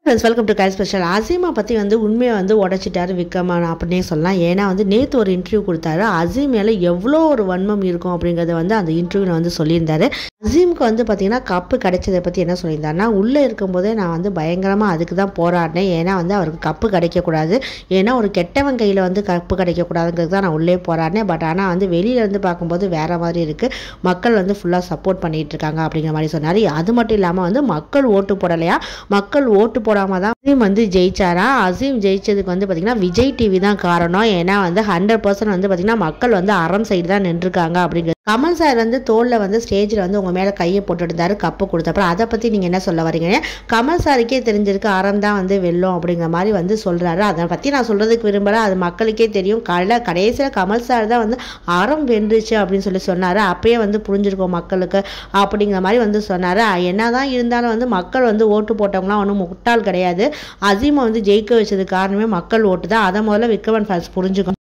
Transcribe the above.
friends welcome to கை special அசீமா பற்றி வந்து உண்மையை வந்து உடச்சிட்டாரு விக்ரமன் அப்படின்னே சொல்லலாம் ஏன்னா வந்து நேற்று ஒரு இன்டர்வியூ கொடுத்தாரு அசீம் மேலே எவ்வளோ ஒரு வன்மம் இருக்கும் அப்படிங்கிறத வந்து அந்த இன்டர்வியூவில் வந்து சொல்லியிருந்தாரு அசீமுக்கு வந்து பார்த்தீங்கன்னா கப்பு கிடைச்சதை பற்றி என்ன சொல்லியிருந்தாருன்னா உள்ளே இருக்கும்போதே நான் வந்து பயங்கரமாக அதுக்கு தான் போராடினேன் ஏன்னா வந்து அவருக்கு கப்பு கிடைக்கக்கூடாது ஏன்னா ஒரு கெட்டவன் கையில் வந்து கப்பு கிடைக்கக்கூடாதுங்கிறது தான் நான் உள்ளே போராடினேன் பட் ஆனால் வந்து வெளியில இருந்து பார்க்கும்போது வேற மாதிரி இருக்குது மக்கள் வந்து ஃபுல்லாக சப்போர்ட் பண்ணிட்டு இருக்காங்க அப்படிங்கிற மாதிரி சொன்னார் அது மட்டும் இல்லாமல் வந்து மக்கள் ஓட்டு போடலையா மக்கள் ஓட்டு போடாமல் தான் அசீம் வந்து ஜெயிச்சாரா அசீம் ஜெயிச்சதுக்கு வந்து பார்த்திங்கன்னா விஜய் டிவி தான் காரணம் ஏன்னா வந்து ஹண்ட்ரட் பர்சன்ட் வந்து பார்த்திங்கன்னா மக்கள் வந்து அறம் சைடு தான் நின்றுருக்காங்க அப்படிங்கிறது கமல் சார் வந்து தோளில் வந்து ஸ்டேஜில் வந்து உங்கள் மேலே கையை போட்டுருந்தாரு கப்பு கொடுத்தப்பறம் அதை பற்றி நீங்கள் என்ன சொல்ல வரீங்க கமல் சாருக்கே தெரிஞ்சிருக்கு அறம் தான் வந்து வெல்லும் அப்படிங்கிற மாதிரி வந்து சொல்கிறாரு அதை பற்றி நான் சொல்கிறதுக்கு விரும்பல அது மக்களுக்கே தெரியும் கல கடைசியில் கமல் சார் தான் வந்து அறம் வென்றுச்சு அப்படின்னு சொல்லி சொன்னார் அப்பயே வந்து புரிஞ்சிருக்கும் மக்களுக்கு அப்படிங்கிற மாதிரி வந்து சொன்னார் என்னதான் இருந்தாலும் வந்து மக்கள் வந்து ஓட்டு போட்டவங்களாம் ஒன்றும் முட்டாள் கிடையாது அசீமை வந்து ஜெயிக்க வச்சது காரணமே மக்கள் ஓட்டு தான் அதை முதல்ல விக்ரமன் ஃபேன்ஸ் புரிஞ்சுக்கணும்